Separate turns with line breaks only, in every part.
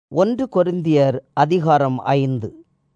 ஒன்று கொரிந்தியர் அதிகாரம் ஐந்து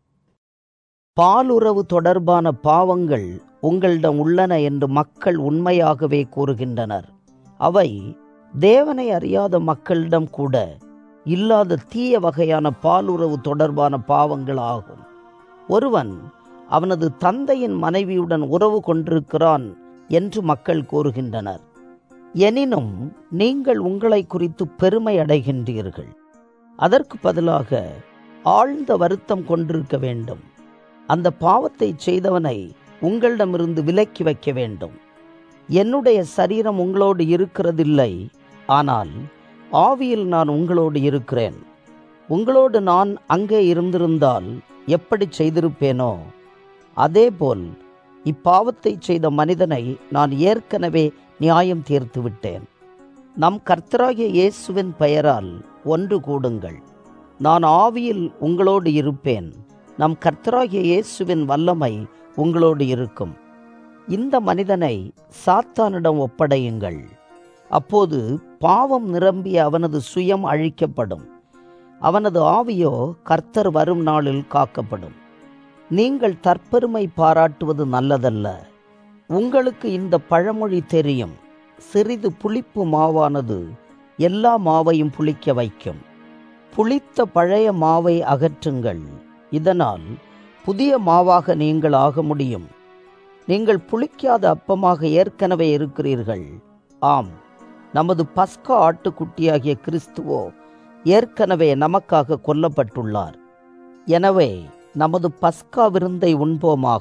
பாலுறவு தொடர்பான பாவங்கள் உங்களிடம் உள்ளன என்று மக்கள் உண்மையாகவே கூறுகின்றனர் அவை தேவனை அறியாத மக்களிடம் கூட இல்லாத தீய வகையான பாலுறவு தொடர்பான பாவங்கள் ஆகும் ஒருவன் அவனது தந்தையின் மனைவியுடன் உறவு கொண்டிருக்கிறான் என்று மக்கள் கூறுகின்றனர் எனினும் நீங்கள் உங்களை குறித்து பெருமை அடைகின்றீர்கள் அதற்கு பதிலாக ஆழ்ந்த வருத்தம் கொண்டிருக்க வேண்டும் அந்த பாவத்தை செய்தவனை உங்களிடமிருந்து விலக்கி வைக்க வேண்டும் என்னுடைய சரீரம் உங்களோடு இருக்கிறதில்லை ஆனால் ஆவியில் நான் உங்களோடு இருக்கிறேன் உங்களோடு நான் அங்கே இருந்திருந்தால் எப்படி செய்திருப்பேனோ அதேபோல் இப்பாவத்தை செய்த மனிதனை நான் ஏற்கனவே நியாயம் தீர்த்து விட்டேன் நம் கர்த்தராகிய இயேசுவின் பெயரால் ஒன்று கூடுங்கள் நான் ஆவியில் உங்களோடு இருப்பேன் நம் கர்த்தராகிய இயேசுவின் வல்லமை உங்களோடு இருக்கும் இந்த மனிதனை சாத்தானிடம் ஒப்படையுங்கள் அப்போது பாவம் நிரம்பிய அவனது சுயம் அழிக்கப்படும் அவனது ஆவியோ கர்த்தர் வரும் நாளில் காக்கப்படும் நீங்கள் தற்பெருமை பாராட்டுவது நல்லதல்ல உங்களுக்கு இந்த பழமொழி தெரியும் சிறிது புளிப்பு மாவானது எல்லா மாவையும் புளிக்க வைக்கும் புளித்த பழைய மாவை அகற்றுங்கள் இதனால் புதிய மாவாக நீங்கள் ஆக முடியும் நீங்கள் புளிக்காத அப்பமாக ஏற்கனவே இருக்கிறீர்கள் ஆம் நமது பஸ்கா ஆட்டுக்குட்டியாகிய கிறிஸ்துவோ ஏற்கனவே நமக்காக கொல்லப்பட்டுள்ளார் எனவே நமது பஸ்கா விருந்தை உண்போமாக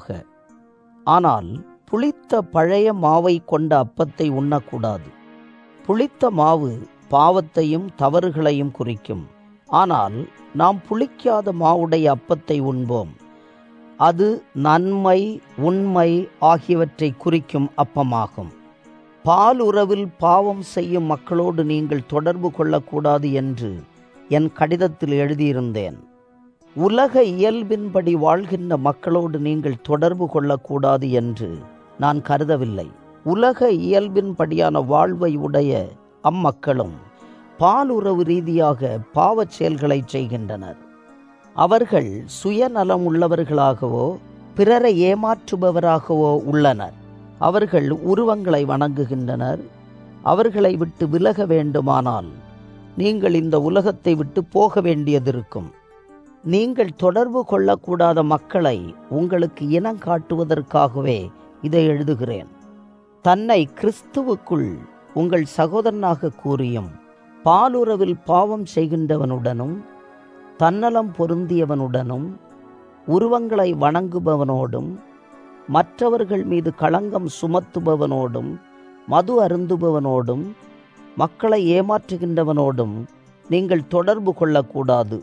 ஆனால் புளித்த பழைய மாவை கொண்ட அப்பத்தை உண்ணக்கூடாது புளித்த மாவு பாவத்தையும் தவறுகளையும் குறிக்கும் ஆனால் நாம் புளிக்காத மாவுடைய அப்பத்தை உண்போம் அது நன்மை உண்மை ஆகியவற்றை குறிக்கும் அப்பமாகும் பால் உறவில் பாவம் செய்யும் மக்களோடு நீங்கள் தொடர்பு கொள்ளக்கூடாது என்று என் கடிதத்தில் எழுதியிருந்தேன் உலக இயல்பின்படி வாழ்கின்ற மக்களோடு நீங்கள் தொடர்பு கொள்ளக்கூடாது என்று நான் கருதவில்லை உலக இயல்பின்படியான வாழ்வை உடைய அம்மக்களும் பாலுறவு ரீதியாக பாவச் செயல்களை செய்கின்றனர் அவர்கள் சுயநலம் உள்ளவர்களாகவோ பிறரை ஏமாற்றுபவராகவோ உள்ளனர் அவர்கள் உருவங்களை வணங்குகின்றனர் அவர்களை விட்டு விலக வேண்டுமானால் நீங்கள் இந்த உலகத்தை விட்டு போக வேண்டியதிருக்கும் நீங்கள் தொடர்பு கொள்ளக்கூடாத மக்களை உங்களுக்கு இனம் காட்டுவதற்காகவே இதை எழுதுகிறேன் தன்னை கிறிஸ்துவுக்குள் உங்கள் சகோதரனாக கூறியும் பாலுறவில் பாவம் செய்கின்றவனுடனும் தன்னலம் பொருந்தியவனுடனும் உருவங்களை வணங்குபவனோடும் மற்றவர்கள் மீது களங்கம் சுமத்துபவனோடும் மது அருந்துபவனோடும் மக்களை ஏமாற்றுகின்றவனோடும் நீங்கள் தொடர்பு கொள்ளக்கூடாது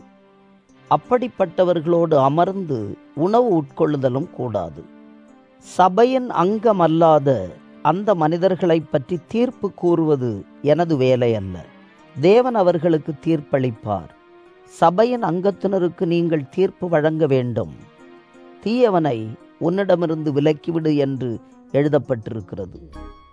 அப்படிப்பட்டவர்களோடு அமர்ந்து உணவு உட்கொள்ளுதலும் கூடாது சபையின் அங்கமல்லாத அந்த மனிதர்களை பற்றி தீர்ப்பு கூறுவது எனது வேலை அல்ல தேவன் அவர்களுக்கு தீர்ப்பளிப்பார் சபையின் அங்கத்தினருக்கு நீங்கள் தீர்ப்பு வழங்க வேண்டும் தீயவனை உன்னிடமிருந்து விலக்கிவிடு என்று எழுதப்பட்டிருக்கிறது